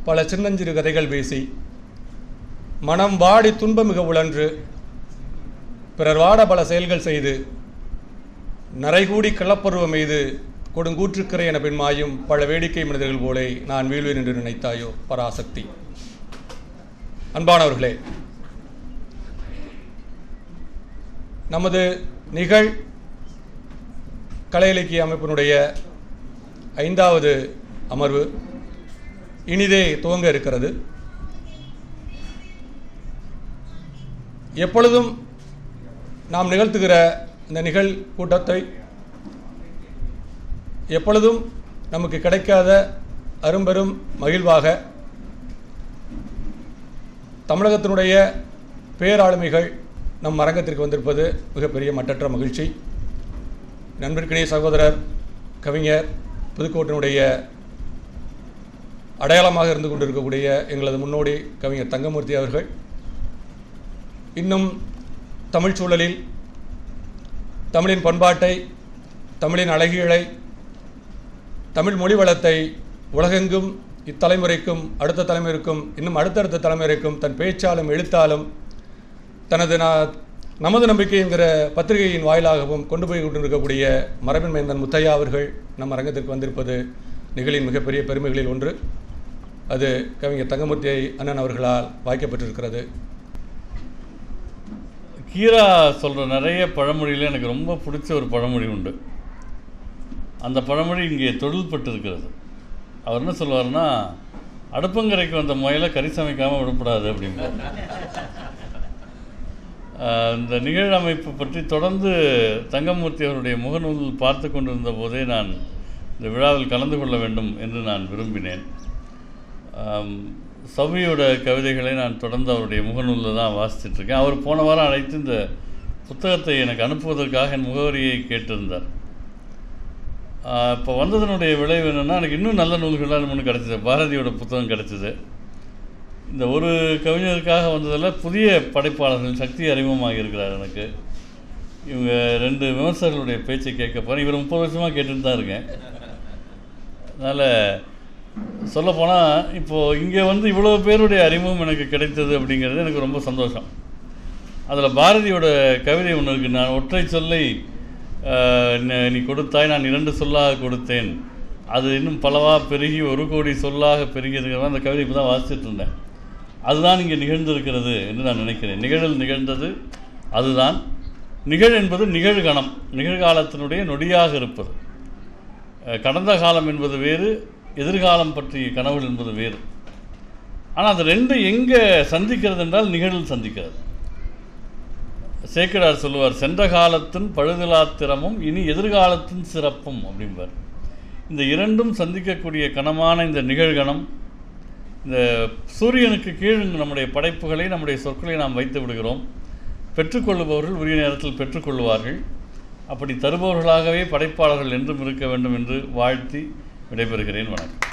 பல சின்னஞ்சிறு கதைகள் பேசி மனம் வாடி துன்பமிக உழன்று பிறர் வாட பல செயல்கள் செய்து நரைகூடி களப்பருவம் எய்து கொடுங்கூற்றுக்கிறை என பின்மாயும் பல வேடிக்கை மனிதர்கள் போலே நான் வீழ்வேன் என்று நினைத்தாயோ பராசக்தி அன்பானவர்களே நமது நிகழ் கலை இலக்கிய அமைப்பினுடைய ஐந்தாவது அமர்வு இனிதே துவங்க இருக்கிறது எப்பொழுதும் நாம் நிகழ்த்துகிற இந்த நிகழ் கூட்டத்தை எப்பொழுதும் நமக்கு கிடைக்காத அரும்பெரும் மகிழ்வாக தமிழகத்தினுடைய பேராளுமைகள் நம் அரங்கத்திற்கு வந்திருப்பது மிகப்பெரிய மட்டற்ற மகிழ்ச்சி நண்பர்கிணைய சகோதரர் கவிஞர் புதுக்கோட்டினுடைய அடையாளமாக இருந்து கொண்டிருக்கக்கூடிய எங்களது முன்னோடி கவிஞர் தங்கமூர்த்தி அவர்கள் இன்னும் தமிழ் சூழலில் தமிழின் பண்பாட்டை தமிழின் அழகியலை தமிழ் மொழி வளத்தை உலகெங்கும் இத்தலைமுறைக்கும் அடுத்த தலைமுறைக்கும் இன்னும் அடுத்தடுத்த தலைமுறைக்கும் தன் பேச்சாலும் எழுத்தாலும் தனது நா- நமது நம்பிக்கை என்கிற பத்திரிகையின் வாயிலாகவும் கொண்டு போய் கொண்டிருக்கக்கூடிய மரபின் மைந்தன் முத்தையா அவர்கள் நம் அரங்கத்திற்கு வந்திருப்பது நிகழின் மிகப்பெரிய பெருமைகளில் ஒன்று அது கவிஞர் தங்கமூர்த்தி அண்ணன் அவர்களால் வாய்க்கப்பட்டிருக்கிறது கீரா சொல்கிற நிறைய பழமொழியில் எனக்கு ரொம்ப பிடிச்ச ஒரு பழமொழி உண்டு அந்த பழமொழி இங்கே தொழில்பட்டு இருக்கிறது அவர் என்ன சொல்லுவார்னா அடுப்பங்கரைக்கு வந்த முயலை கறி சமைக்காமல் விடக்கூடாது அப்படிம்பார் ஆஹ் இந்த நிகழமைப்பு பற்றி தொடர்ந்து தங்கமூர்த்தி அவருடைய முகநூல் பார்த்து கொண்டிருந்த போதே நான் இந்த விழாவில் கலந்து கொள்ள வேண்டும் என்று நான் விரும்பினேன் ஆம், சௌமியோட கவிதைகளை நான் தொடர்ந்து அவருடைய முகநூலில் தான் வாசிச்சுட்டு இருக்கேன் அவர் போன வாரம் அழைத்து இந்த புத்தகத்தை எனக்கு அனுப்புவதற்காக என் முகவரியை கேட்டிருந்தார் இப்போ வந்ததனுடைய விளைவு என்னென்னா எனக்கு இன்னும் நல்ல நூல்கள்லாம் ஒன்று கிடச்சிது பாரதியோட புத்தகம் கிடச்சிது இந்த ஒரு கவிஞருக்காக வந்ததில் புதிய படைப்பாளர்கள் சக்தி அறிமுகமாக இருக்கிறார் எனக்கு இவங்க ரெண்டு விமர்சகர்களுடைய பேச்சை கேட்க போகிறேன் இவர் முப்பது வருஷமாக கேட்டுட்டு தான் இருக்கேன் அதனால் சொல்லப்போனால் இப்போது இங்கே வந்து இவ்வளோ பேருடைய அறிமுகம் எனக்கு கிடைத்தது அப்படிங்கிறது எனக்கு ரொம்ப சந்தோஷம் அதில் பாரதியோட கவிதை ஒன்று இருக்குது நான் ஒற்றை சொல்லை ஆஹ், ந- நீ கொடுத்தாய் நான் இரண்டு சொல்லாக கொடுத்தேன் அது இன்னும் பலவா பெருகி ஒரு கோடி சொல்லாக பெருகியதுங்கிற மாதிரி அந்த கவிதை இப்போ தான் வாசிச்சுட்டு இருந்தேன் அதுதான் இங்கே நிகழ்ந்திருக்கிறது என்று நான் நினைக்கிறேன் நிகழல் நிகழ்ந்தது அதுதான் நிகழ் என்பது நிகழ்கணம் நிகழ்காலத்தினுடைய நொடியாக இருப்பது அஹ், கடந்த காலம் என்பது வேறு எதிர்காலம் பற்றிய கனவுகள் என்பது வேறு ஆனால் அது ரெண்டு எங்கே சந்திக்கிறது என்றால் நிகழில் சந்திக்கிறது சேக்கிரார் சொல்லுவார் சென்ற காலத்தின் பழுதலாத்திரமும் இனி எதிர்காலத்தின் சிறப்பும் அப்படிம்பார் இந்த இரண்டும் சந்திக்கக்கூடிய கணமான இந்த நிகழ்கணம் இந்த சூரியனுக்கு கீழ் நம்முடைய படைப்புகளை நம்முடைய சொற்களை நாம் வைத்து விடுகிறோம் பெற்றுக்கொள்ளுபவர்கள் உரிய நேரத்தில் பெற்றுக்கொள்வார்கள் அப்படி தருபவர்களாகவே படைப்பாளர்கள் என்றும் இருக்க வேண்டும் என்று வாழ்த்தி விடைபெறுகிறேன் வணக்கம்